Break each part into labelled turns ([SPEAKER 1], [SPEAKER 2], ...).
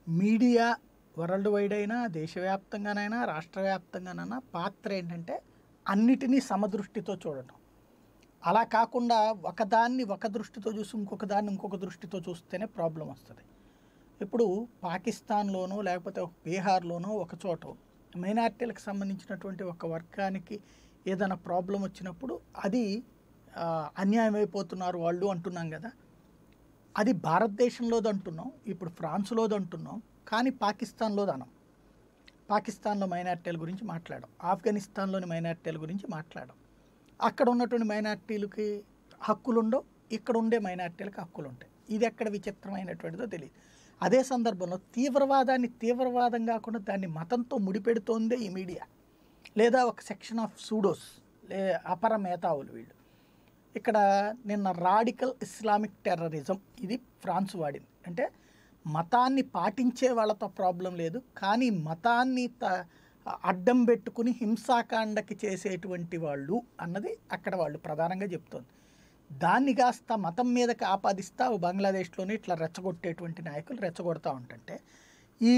[SPEAKER 1] media world wide అయినా దేశవ్యాప్తంగానైనా రాష్ట్ర వ్యాప్తంగానైనా పాత్ర ఏంటంటే అన్నిటినీ సమదృష్టితో చూడటం అలా కాకుండా ఒకదాన్ని ఒక దృష్టితో చూసి ఇంకొక దాన్ని ఇంకొక దృష్టితో చూస్తేనే ప్రాబ్లం వస్తుంది ఇప్పుడు పాకిస్తాన్లోనో లేకపోతే ఒక బీహార్లోనో ఒక చోట మైనార్టీలకు సంబంధించినటువంటి ఒక వర్గానికి ఏదైనా ప్రాబ్లం వచ్చినప్పుడు అది ఆ, అన్యాయం అయిపోతున్నారు వాళ్ళు అంటున్నాం కదా అది భారతదేశంలోది అంటున్నాం ఇప్పుడు ఫ్రాన్స్లోది అంటున్నాం కానీ పాకిస్తాన్లోది అనం పాకిస్తాన్లో మైనార్టీల గురించి మాట్లాడడం ఆఫ్ఘనిస్తాన్లోని మైనార్టీల గురించి మాట్లాడడం అక్కడ ఉన్నటువంటి మైనార్టీలకి హక్కులు ఉండవు ఇక్కడ ఉండే మైనార్టీలకు హక్కులు ఉంటాయి ఇది ఎక్కడ విచిత్రమైనటువంటిదో తెలియదు అదే సందర్భంలో తీవ్రవాదాన్ని తీవ్రవాదం కాకుండా దాన్ని మతంతో ముడిపెడుతోందే ఈ మీడియా లేదా ఒక సెక్షన్ ఆఫ్ సూడోస్ లే అపర మేధావులు వీళ్ళు ఇక్కడ నిన్న రాడికల్ ఇస్లామిక్ టెర్రరిజం ఇది ఫ్రాన్స్ వాడింది అంటే మతాన్ని పాటించే వాళ్ళతో ప్రాబ్లం లేదు కానీ మతాన్ని త అడ్డం పెట్టుకుని హింసాకాండకి చేసేటువంటి వాళ్ళు అన్నది అక్కడ వాళ్ళు ప్రధానంగా చెప్తోంది దాన్ని కాస్త మతం మీదకి ఆపాదిస్తా ఓ బంగ్లాదేశ్లోనే ఇట్లా రెచ్చగొట్టేటువంటి నాయకులు రెచ్చగొడతా ఉంటుంటే ఈ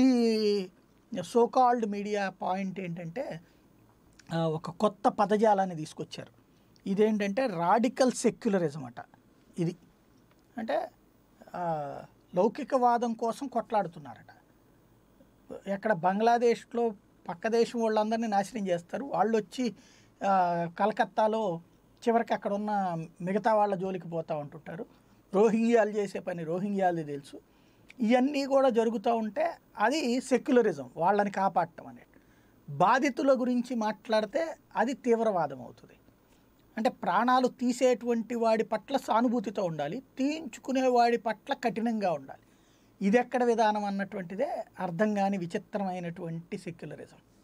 [SPEAKER 1] సోకాల్డ్ మీడియా పాయింట్ ఏంటంటే ఆ, ఒక కొత్త పదజాలాన్ని తీసుకొచ్చారు ఇదేంటంటే రాడికల్ సెక్యులరిజం అట ఇది అంటే ఆ, లౌకికవాదం కోసం కొట్లాడుతున్నారట ఎక్కడ బంగ్లాదేశ్లో పక్క దేశం వాళ్ళందరినీ నాశనం చేస్తారు వాళ్ళు వచ్చి ఆ, కలకత్తాలో చివరికి అక్కడ ఉన్న మిగతా వాళ్ళ జోలికి పోతూ ఉంటుంటారు రోహింగ్యాలు చేసే పని రోహింగ్యాలు తెలుసు ఇవన్నీ కూడా జరుగుతూ ఉంటే అది సెక్యులరిజం వాళ్ళని కాపాడటం అనేది బాధితుల గురించి మాట్లాడితే అది తీవ్రవాదం అవుతుంది అంటే ప్రాణాలు తీసేటువంటి వాడి పట్ల సానుభూతితో ఉండాలి తీయించుకునే వాడి పట్ల కఠినంగా ఉండాలి ఇది ఎక్కడ విధానం అన్నటువంటిదే అర్థం కాని విచిత్రమైనటువంటి సెక్యులరిజం